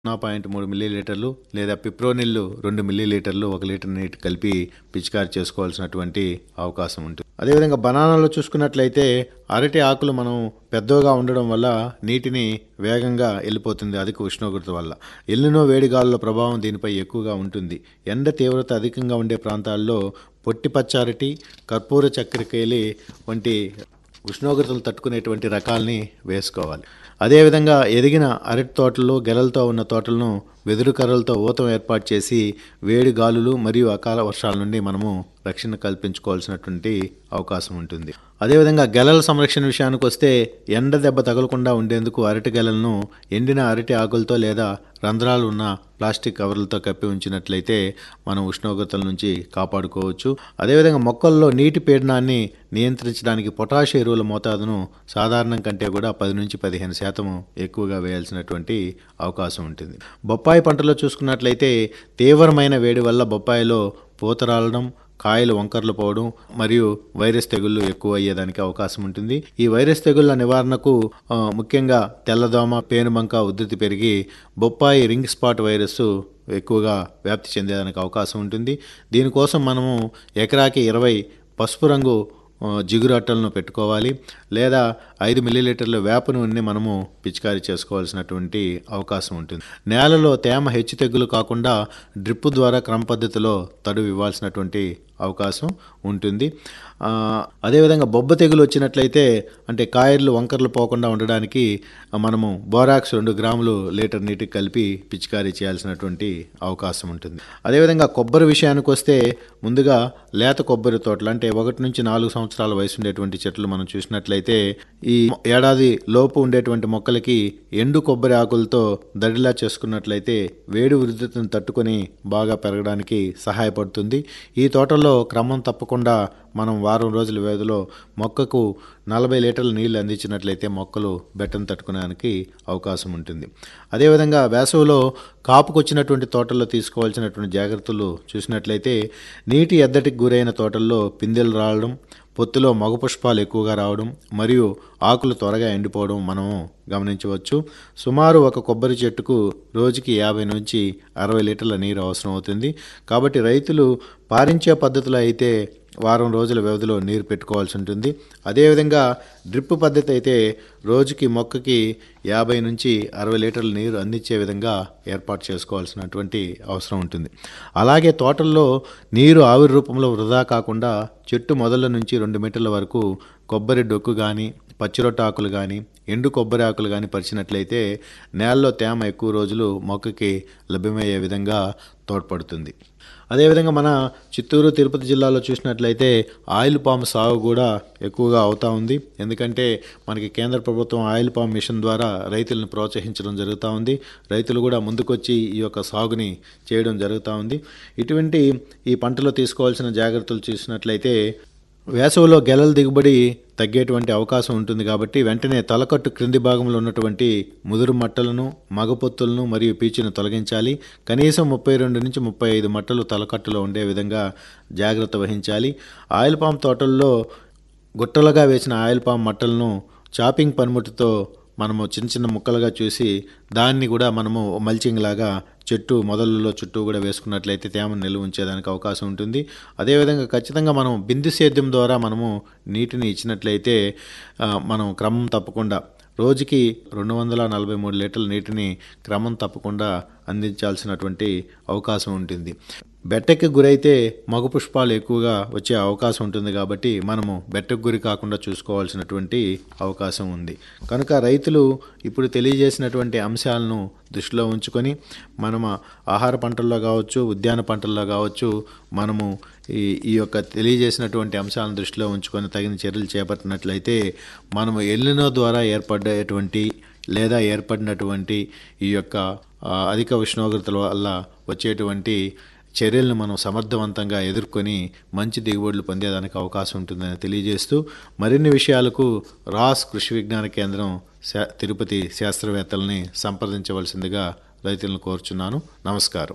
సున్నా పాయింట్ మూడు మిల్లీలీటర్లు లేదా పిప్రోనిల్లు రెండు మిల్లీలీటర్లు ఒక లీటర్ నీటి కలిపి పిచికారి చేసుకోవాల్సినటువంటి అవకాశం ఉంటుంది అదేవిధంగా బనానాలో చూసుకున్నట్లయితే అరటి ఆకులు మనం పెద్దగా ఉండడం వల్ల నీటిని వేగంగా వెళ్ళిపోతుంది అధిక ఉష్ణోగ్రత వల్ల ఎల్లినో వేడిగాలుల ప్రభావం దీనిపై ఎక్కువగా ఉంటుంది ఎండ తీవ్రత అధికంగా ఉండే ప్రాంతాల్లో పొట్టి పచ్చారటి కర్పూర చక్కెరకేలి వంటి ఉష్ణోగ్రతలు తట్టుకునేటువంటి రకాల్ని వేసుకోవాలి అదేవిధంగా ఎదిగిన అరటి తోటల్లో గెలలతో ఉన్న తోటలను వెదురు కర్రలతో ఊతం ఏర్పాటు చేసి వేడి గాలులు మరియు అకాల వర్షాల నుండి మనము రక్షణ కల్పించుకోవాల్సినటువంటి అవకాశం ఉంటుంది అదేవిధంగా గెలల సంరక్షణ విషయానికి వస్తే ఎండ దెబ్బ తగలకుండా ఉండేందుకు అరటి గెలలను ఎండిన అరటి ఆకులతో లేదా రంధ్రాలు ఉన్న ప్లాస్టిక్ కవర్లతో కప్పి ఉంచినట్లయితే మనం ఉష్ణోగ్రతల నుంచి కాపాడుకోవచ్చు అదేవిధంగా మొక్కల్లో నీటి పీడనాన్ని నియంత్రించడానికి పొటాష్ ఎరువుల మోతాదును సాధారణం కంటే కూడా పది నుంచి పదిహేను శాతం ఎక్కువగా వేయాల్సినటువంటి అవకాశం ఉంటుంది బొప్పాయి పంటలో చూసుకున్నట్లయితే తీవ్రమైన వేడి వల్ల బొప్పాయిలో పూత రాలడం కాయలు వంకర్లు పోవడం మరియు వైరస్ తెగుళ్ళు ఎక్కువ అయ్యేదానికి అవకాశం ఉంటుంది ఈ వైరస్ తెగుళ్ళ నివారణకు ఆ, ముఖ్యంగా తెల్లదోమ పేనుబంక ఉధృతి పెరిగి బొప్పాయి రింగ్ స్పాట్ వైరస్ ఎక్కువగా వ్యాప్తి చెందేదానికి అవకాశం ఉంటుంది దీనికోసం మనము ఎకరాకి ఇరవై పసుపు రంగు ఆ, జిగురు అట్టలను పెట్టుకోవాలి లేదా ఐదు మిల్లీలీటర్ల వేప నూనెని మనము పిచికారీ చేసుకోవాల్సినటువంటి అవకాశం ఉంటుంది నేలలో తేమ హెచ్చు తెగ్గులు కాకుండా డ్రిప్ ద్వారా క్రమ పద్ధతిలో తడువు ఇవ్వాల్సినటువంటి అవకాశం ఉంటుంది ఆ, అదేవిధంగా బొబ్బ తెగులు వచ్చినట్లయితే అంటే కాయర్లు వంకర్లు పోకుండా ఉండడానికి ఆ, మనము బోరాక్స్ రెండు గ్రాములు లీటర్ నీటికి కలిపి పిచికారీ చేయాల్సినటువంటి అవకాశం ఉంటుంది అదేవిధంగా కొబ్బరి విషయానికి వస్తే ముందుగా లేత కొబ్బరి తోటలు అంటే ఒకటి నుంచి నాలుగు సంవత్సరాల వయసు ఉండేటువంటి చెట్లు మనం చూసినట్లయితే ఈ ఏడాది లోపు ఉండేటువంటి మొక్కలకి ఎండు కొబ్బరి ఆకులతో దడిలా చేసుకున్నట్లయితే వేడి వృద్ధిని తట్టుకొని బాగా పెరగడానికి సహాయపడుతుంది ఈ తోటల్లో క్రమం తప్పకుండా మనం వారం రోజుల వ్యవధిలో మొక్కకు నలభై లీటర్ల నీళ్లు అందించినట్లయితే మొక్కలు బెట్టను తట్టుకోవడానికి అవకాశం ఉంటుంది అదేవిధంగా వేసవిలో కాపుకొచ్చినటువంటి తోటల్లో తీసుకోవాల్సినటువంటి జాగ్రత్తలు చూసినట్లయితే నీటి ఎద్దటికి గురైన తోటల్లో పిందెలు రావడం పొత్తులో మగ పుష్పాలు ఎక్కువగా రావడం మరియు ఆకులు త్వరగా ఎండిపోవడం మనము గమనించవచ్చు సుమారు ఒక కొబ్బరి చెట్టుకు రోజుకి యాభై నుంచి అరవై లీటర్ల నీరు అవసరం అవుతుంది కాబట్టి రైతులు పారించే పద్ధతిలో అయితే వారం రోజుల వ్యవధిలో నీరు పెట్టుకోవాల్సి ఉంటుంది అదేవిధంగా డ్రిప్ పద్ధతి అయితే రోజుకి మొక్కకి యాభై నుంచి అరవై లీటర్ల నీరు అందించే విధంగా ఏర్పాటు చేసుకోవాల్సినటువంటి అవసరం ఉంటుంది అలాగే తోటల్లో నీరు ఆవిరి రూపంలో వృధా కాకుండా చెట్టు మొదళ్ళ నుంచి రెండు మీటర్ల వరకు కొబ్బరి డొక్కు కానీ పచ్చిరొట్ట ఆకులు కానీ ఎండు కొబ్బరి ఆకులు కానీ పరిచినట్లయితే నేలలో తేమ ఎక్కువ రోజులు మొక్కకి లభ్యమయ్యే విధంగా తోడ్పడుతుంది అదేవిధంగా మన చిత్తూరు తిరుపతి జిల్లాలో చూసినట్లయితే ఆయిల్ పామ్ సాగు కూడా ఎక్కువగా అవుతా ఉంది ఎందుకంటే మనకి కేంద్ర ప్రభుత్వం ఆయిల్ పామ్ మిషన్ ద్వారా రైతులను ప్రోత్సహించడం జరుగుతూ ఉంది రైతులు కూడా ముందుకొచ్చి ఈ యొక్క సాగుని చేయడం జరుగుతూ ఉంది ఇటువంటి ఈ పంటలో తీసుకోవాల్సిన జాగ్రత్తలు చూసినట్లయితే వేసవిలో గెలల దిగుబడి తగ్గేటువంటి అవకాశం ఉంటుంది కాబట్టి వెంటనే తలకట్టు క్రింది భాగంలో ఉన్నటువంటి ముదురు మట్టలను మగపొత్తులను మరియు పీచును తొలగించాలి కనీసం ముప్పై రెండు నుంచి ముప్పై ఐదు మట్టలు తలకట్టులో ఉండే విధంగా జాగ్రత్త వహించాలి ఆయిల్ పామ్ తోటల్లో గుట్టలుగా వేసిన ఆయిల్ పామ్ మట్టలను చాపింగ్ పనిముట్టుతో మనము చిన్న చిన్న ముక్కలుగా చూసి దాన్ని కూడా మనము మల్చింగ్ లాగా చెట్టు మొదలలో చుట్టూ కూడా వేసుకున్నట్లయితే తేమను నిల్వ ఉంచేదానికి అవకాశం ఉంటుంది అదేవిధంగా ఖచ్చితంగా మనం బిందు సేద్యం ద్వారా మనము నీటిని ఇచ్చినట్లయితే ఆ, మనం క్రమం తప్పకుండా రోజుకి రెండు వందల నలభై మూడు లీటర్ల నీటిని క్రమం తప్పకుండా అందించాల్సినటువంటి అవకాశం ఉంటుంది బెట్టకి గురైతే మగ పుష్పాలు ఎక్కువగా వచ్చే అవకాశం ఉంటుంది కాబట్టి మనము బెట్టకు గురి కాకుండా చూసుకోవాల్సినటువంటి అవకాశం ఉంది కనుక రైతులు ఇప్పుడు తెలియజేసినటువంటి అంశాలను దృష్టిలో ఉంచుకొని మనము ఆహార పంటల్లో కావచ్చు ఉద్యాన పంటల్లో కావచ్చు మనము ఈ ఈ యొక్క తెలియజేసినటువంటి అంశాలను దృష్టిలో ఉంచుకొని తగిన చర్యలు చేపట్టినట్లయితే మనము ఎల్లినో ద్వారా ఏర్పడేటువంటి లేదా ఏర్పడినటువంటి ఈ యొక్క ఆ, అధిక ఉష్ణోగ్రతల వల్ల వచ్చేటువంటి చర్యలను మనం సమర్థవంతంగా ఎదుర్కొని మంచి దిగుబడులు పొందేదానికి అవకాశం ఉంటుందని తెలియజేస్తూ మరిన్ని విషయాలకు రాస్ కృషి విజ్ఞాన కేంద్రం శా తిరుపతి శాస్త్రవేత్తల్ని సంప్రదించవలసిందిగా రైతులను కోరుచున్నాను నమస్కారం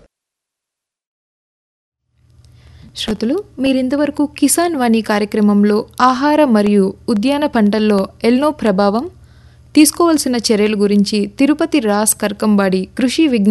శ్రోతలు మీరింతవరకు కిసాన్ వాణి కార్యక్రమంలో ఆహార మరియు ఉద్యాన పంటల్లో ఎల్నో ప్రభావం తీసుకోవాల్సిన చర్యల గురించి తిరుపతి రాస్ కర్కంబాడి కృషి విజ్ఞాన